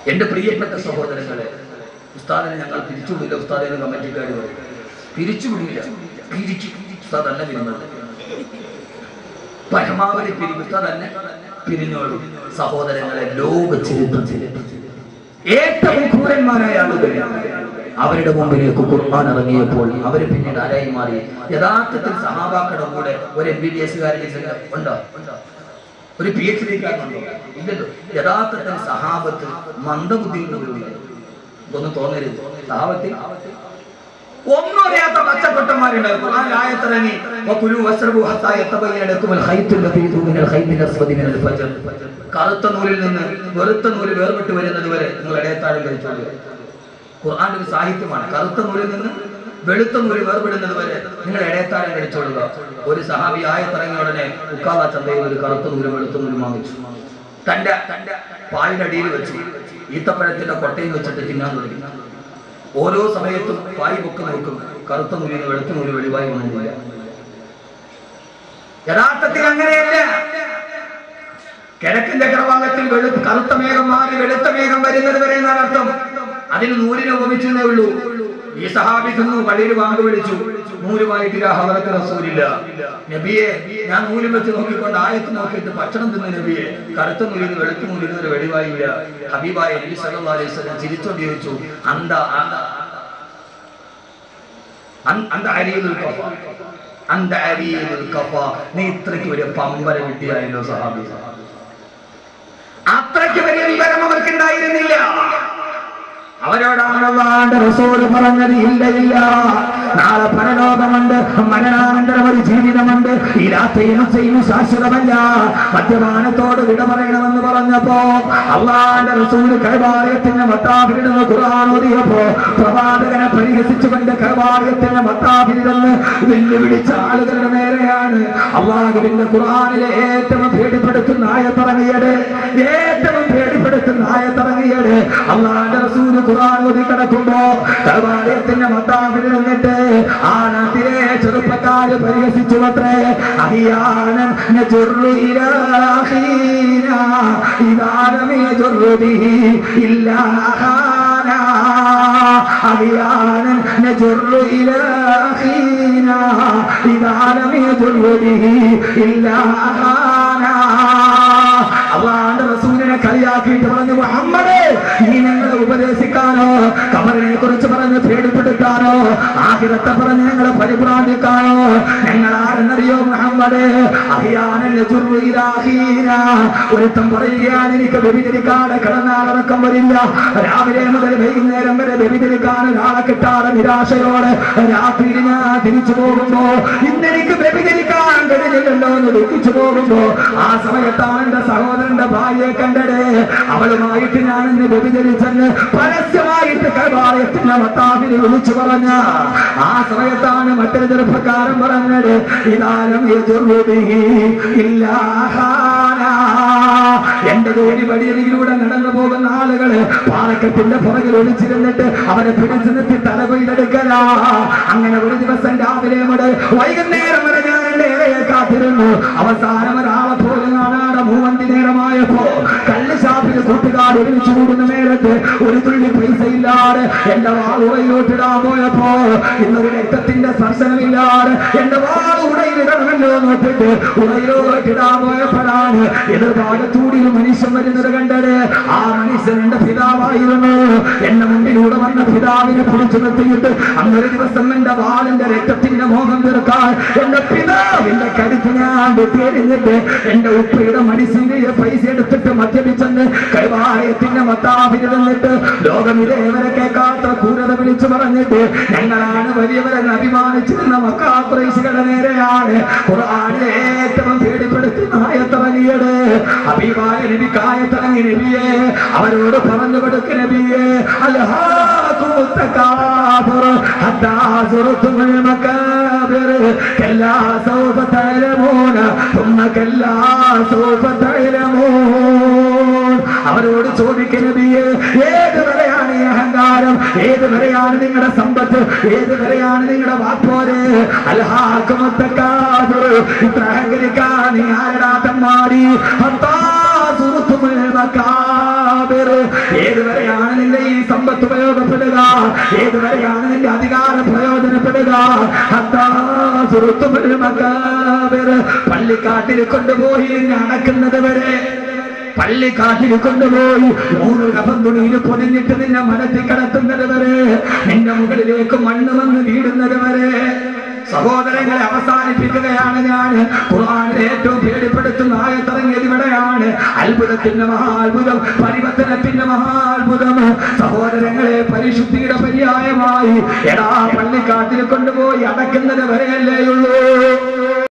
എന്റെ പ്രിയപ്പെട്ട സഹോദരങ്ങളെ ഉസ്താദിനെ ഞങ്ങൾ പിരിച്ചുവിടില്ല ഉസ്താദിനെ കമ്മിറ്റിക്കാർ പറയും പിരിച്ചുവിടില്ല പിരിക്കും ഉസ്താദ് അല്ല പിരിഞ്ഞോളൂ പരമാവധി പിരിക്കും ഉസ്താദ് തന്നെ പിരിഞ്ഞോളൂ സഹോദരങ്ങളെ ലോക ചരിത്രത്തിൽ ഏറ്റവും ക്രൂരന്മാരായ ആളുകൾ അവരുടെ മുമ്പിലേക്ക് ഖുർആൻ ഇറങ്ങിയപ്പോൾ അവർ പിന്നീട് ആരായി മാറി യഥാർത്ഥത്തിൽ സഹാബാക്കളുടെ കൂടെ ഒരു എം ബി ബി എസ്കാരൻ ഉണ്ടോ ഒരു പി എച്ച് ഡിക്കാരനുണ്ടോ ഇല്ലല്ലോ യഥാർത്ഥത്തിൽ സഹാബത്ത് മന്ദബുദ്ധികളുമില്ല ഇതൊന്നും തോന്നരുത് സഹാബത്തിൽ ഒന്നും അറിയാത്ത പച്ചക്കൊട്ടന്മാരുണ്ട് ഖുർആൻ ആയത്തിറങ്ങി വകുലു വസ്റബു ഹത്താ യതബയ്യന ലക്കുമുൽ ഖൈത്തുൽ ലതീദു മിനൽ ഖൈത്തിൽ അസ്വദി മിനൽ ഫജ്ർ കറുത്ത നൂലിൽ നിന്ന് വെളുത്ത നൂല് വേർപെട്ട് വരുന്നത് വരെ നിങ്ങൾ ഇടയത്താഴം കഴിച്ചോളൂ ഖുർആൻ ഒരു സാഹിത്യമാണ് കറുത്ത നൂലിൽ നിന്ന് വെളുത്ത നൂല് വേർപെടുന്നത് വരെ നിങ്ങൾ ഇടയത്താഴം കഴിച്ചോളുക ഒരു സഹാബി ആയത്തിറങ്ങിയ ഉടനെ ഉക്കാവ ചന്തയിൽ ഒരു കറുത്ത നൂല് വെളുത്ത നൂല് വാങ്ങിച്ചു തന്റെ തന്റെ പാലിന്റെ അടിയിൽ വെച്ച് ഈത്തപ്പഴത്തിന്റെ കൊട്ടയിൽ വെച്ചിട്ട് തിന്നാൻ തുടങ്ങി ഓരോ സമയത്തും പായി പൊക്ക് നോക്കും കറുത്ത നൂലിന് വെളുത്ത നൂല് വെളിവായി ഒന്നുമില്ല യഥാർത്ഥത്തിൽ അങ്ങനെയല്ല കിഴക്കൻ ചക്രവാകത്തിൽ വെളു കറുത്ത മേഘം മാറി വെളുത്ത മേഘം വരുന്നത് വരെ എന്നാണ് അർത്ഥം അതിന് നൂലിനെ ഉപമിച്ചെന്നേ ഉള്ളൂ ഈ സഹാബി തിന്നു പള്ളിയിൽ വാങ്ങ് വിളിച്ചു നൂലുമായിട്ട് ഹവറത്ത് റസൂലില്ല നബിയെ ഞാൻ നൂല് വെച്ച് നോക്കിക്കൊണ്ട് ആയത്ത് നോക്കിയിട്ട് ഭക്ഷണം തിന്നു നബിയെ കറുത്ത നൂലിന് വെളുത്ത നൂലിന് ഒരു വെളിവായില്ല ഹബീബായ നബി സല്ലല്ലാഹു അലൈഹി വസല്ലം ചിരിച്ചോണ്ട് ചോദിച്ചു അന്ത അന്ത അൻ- അന്ത അരിയുൽ കഫ അന്ത അരിയുൽ കഫ നീ ഇത്രയ്ക്ക് വലിയ പമ്പര വിട്ടിയായല്ലോ സഹാബി അത്രയ്ക്ക് വലിയ വിവരം അവർക്കുണ്ടായിരുന്നില്ല അവരോടാണ് അള്ളാന്റെ റസൂല് പറഞ്ഞത് ഇല്ല ഇല്ല നാളെ പരലോകമുണ്ട് മരണാനന്തരം ഒരു ജീവിതമുണ്ട് ഈ രാത്രിയും ചെയ്യും ശാശ്വതമല്ല മദ്യപാനത്തോട് വിട പറയണമെന്ന് പറഞ്ഞപ്പോ അള്ളാന്റെ റസൂല് കൈവാലയത്തിന്റെ മത്താഭിരുന്ന് ഖുർആൻ ഓതിയപ്പോ പ്രവാചകനെ പരിഹസിച്ചുകൊണ്ട് കൈവാലയത്തിന്റെ മത്താഭിരുന്ന് വെല്ലുവിളിച്ച ആളുകളുടെ നേരെയാണ് അള്ളാഹുവിന്റെ ഖുർആനിലെ ഏറ്റവും പേടിപ്പെടുത്തുന്ന ആയത്തിറങ്ങിയത് ഏറ്റവും പേടിപ്പെടുത്തുന്ന ആയത്തിറങ്ങിയത് അള്ളാന്റെ റസൂല് ഖുർആൻ ഓതി കിടക്കുമ്പോ കൈവാലയത്തിന്റെ മത്താഭിൽ നിന്നിട്ട് ആ നാട്ടിലെ ചെറുപ്പക്കാര് പരിഹസിച്ചു അത്രേ അഹിയാനം നജുറു ഇലാ അഖീന ഇദാനം യജുറു ബിഹി ഇല്ലാ ഖാന അഹിയാനം നജുറു ഇലാ അഖീന ഇദാനം യജുറു ബിഹി ഇല്ലാ ഖാന അള്ളാന്റെ റസൂലിനെ കളിയാക്കിയിട്ട് പറഞ്ഞു മുഹമ്മദ് നീ ഞങ്ങളെ ഉപദേശിക്കാനോ കബറിനെ കുറിച്ച് പറഞ്ഞ് പേടിപ്പെടുത്താനോ ആഹിരത്തെ പറഞ്ഞ് ഞങ്ങളെ പരിഭ്രാന്തിക്കാനോ ഞങ്ങൾ ആരെന്നറിയോ മുഹമ്മദ് അഹിയാനല്ലേ ഒരുത്തം പറയുകയാണ് എനിക്ക് വ്യഭിചരിക്കാതെ കിടന്നാളിറക്കം വരില്ല രാവിലെ മുതൽ വൈകുന്നേരം വരെ വ്യഭിചരിക്കാൻ ഒരാളെ കിട്ടാതെ നിരാശയോടെ രാത്രി ഞാൻ തിരിച്ചു പോകുമ്പോ ഇന്നെനിക്ക് വ്യഭിചരിക്കാൻ കഴിഞ്ഞില്ലല്ലോ എന്ന് ദുഃഖിച്ചു പോകുമ്പോ ആ സമയത്താണ് എന്റെ സഹോദരന്റെ ഭാര്യയെ കണ്ടത് അവളുമായിട്ട് ഞാൻ ഇന്ന് വ്യഭിചരിച്ചെന്ന് പരസ്യമായിട്ട് കൈവാളയത്തിന്റെ മത്താവിനെ വിളിച്ചു പറഞ്ഞ ആ സമയത്താണ് മറ്റൊരു ചെറുപ്പക്കാരൻ പറഞ്ഞത് ഇതാരും എന്റെ ജോലി വഴിയരികിലൂടെ നടന്നു പോകുന്ന ആളുകള് പാറക്കെട്ടിന്റെ പുറകിൽ ഒളിച്ചിരുന്നിട്ട് അവരെ പിടിച്ചു നിർത്തി തല കൊയ്തെടുക്കലാ അങ്ങനെ ഒരു ദിവസം രാവിലെ മുതൽ വൈകുന്നേരം വരെ ഞാൻ എന്റെ ഇരയെ കാത്തിരുന്നു അവസാനം ഒരാളെ പോലും കാണാതെ മൂവന്തി നേരമായപ്പോ കല്ല് ഷാപ്പിൽ കൂട്ടുകാർ ഒരുമിച്ച് കൂടുന്ന നേരത്ത് ഒരു തുള്ളി പൈസ ഇല്ലാതെ എന്റെ വാളുറയിലോട്ടിടാൻ പോയപ്പോ ഇന്നൊരു രക്തത്തിന്റെ സ്പർശനമില്ലാതെ എന്റെ വാളുറയിലിടണമല്ലോ നോക്കിട്ട് ഉറയിലോട്ടിടാൻ പോയപ്പോഴാണ് എതിർഭാഗത്തൂടി ഒരു മനുഷ്യൻ വരുന്നത് കണ്ടത് ആ മനുഷ്യൻ എന്റെ പിതാവായിരുന്നു എന്റെ മുമ്പിലൂടെ വന്ന പിതാവിനെ പിടിച്ചു നിർത്തിയിട്ട് അന്നൊരു ദിവസം എന്റെ വാളിന്റെ രക്തത്തിന്റെ മോഹം തീർക്കാൻ എന്റെ പിതാവിന്റെ കരുത്ത് ഞാൻ വെട്ടിയെറിഞ്ഞിട്ട് എന്റെ ഉപ്പയുടെ മടിസീനിയെ പൈസ എടുത്തിട്ട് മദ്യപിച്ചെന്ന് കൈവാലയത്തിന്റെ മത്താവിന് തന്നിട്ട് ലോകം ഇതേവരെ കേൾക്കാത്ത ക്രൂരത വിളിച്ചു പറഞ്ഞിട്ട് ഞങ്ങളാണ് വലിയവരെന്ന് അഭിമാനിച്ചിരുന്ന മക്കാപ്രൈശികളുടെ നേരെയാണ് ഖുർആനിലെ ഏറ്റവും പേടിപ്പെടുത്തുന്ന ആയത്തിറങ്ങിയത് അഭിമാന നബിക്കായത്തിറങ്ങി നബിയെ അവരോട് പറഞ്ഞു കൊടുക്ക നബിയെ അൽഹാഖുമുത്തകാബിർ ഹത്താ സുറത്തുൽ മകാബിർ കല്ലാ സൗഫ തഅലമൂന ثم كلا سوف تعلمون അവരോട് ചോദിക്കുന്ന നബിയെ ഏത് വരെയാണ് ഈ അഹങ്കാരം ഏത് വരെയാണ് നിങ്ങളുടെ സമ്പത്ത് ഏത് വരെയാണ് നിങ്ങളുടെ വാപ്പോര് അൽഹാക്കുമത്തക്കാതുർ ഇത്ര അഹങ്കരിക്കാൻ നീ ആരടാ തമ്മാടി ഹത്താ സുറുത്തുൽ മകാബിർ മക്കാബിർ ഏതുവരെയാണ് നിന്റെ ഈ സമ്പത്ത് ഉപയോഗപ്പെടുക ഏതുവരെയാണ് നിന്റെ അധികാരം പ്രയോജനപ്പെടുക ഹത്താ സുഹൃത്തുക്കൾ മക്കാബിർ പള്ളിക്കാട്ടിൽ കൊണ്ടുപോയി നിന്നെ അടക്കുന്നത് വരെ പള്ളിക്കാട്ടിൽ കൊണ്ടുപോയി മൂന്ന് കഫം തുണിയിൽ പൊതിഞ്ഞിട്ട് നിന്നെ മനത്തിൽ കിടത്തുന്നത് വരെ നിന്റെ മുകളിലേക്ക് മണ്ണ് വന്ന് വീടുന്നത് വരെ സഹോദരങ്ങളെ അവസാനിപ്പിക്കുകയാണ് ഞാൻ ഖുർആനിലെ ഏറ്റവും പേടിപ്പെടുത്തുന്ന ആയത്തിറങ്ങിയത് ഇവിടെയാണ് അത്ഭുതത്തിന്റെ മഹാത്ഭുതം പരിവർത്തനത്തിന്റെ മഹാത്ഭുതം സഹോദരങ്ങളെ പരിശുദ്ധിയുടെ പര്യായമായി എടാ പള്ളിക്കാട്ടിൽ കൊണ്ടുപോയി അടക്കുന്നത് വരെയല്ലേയുള്ളൂ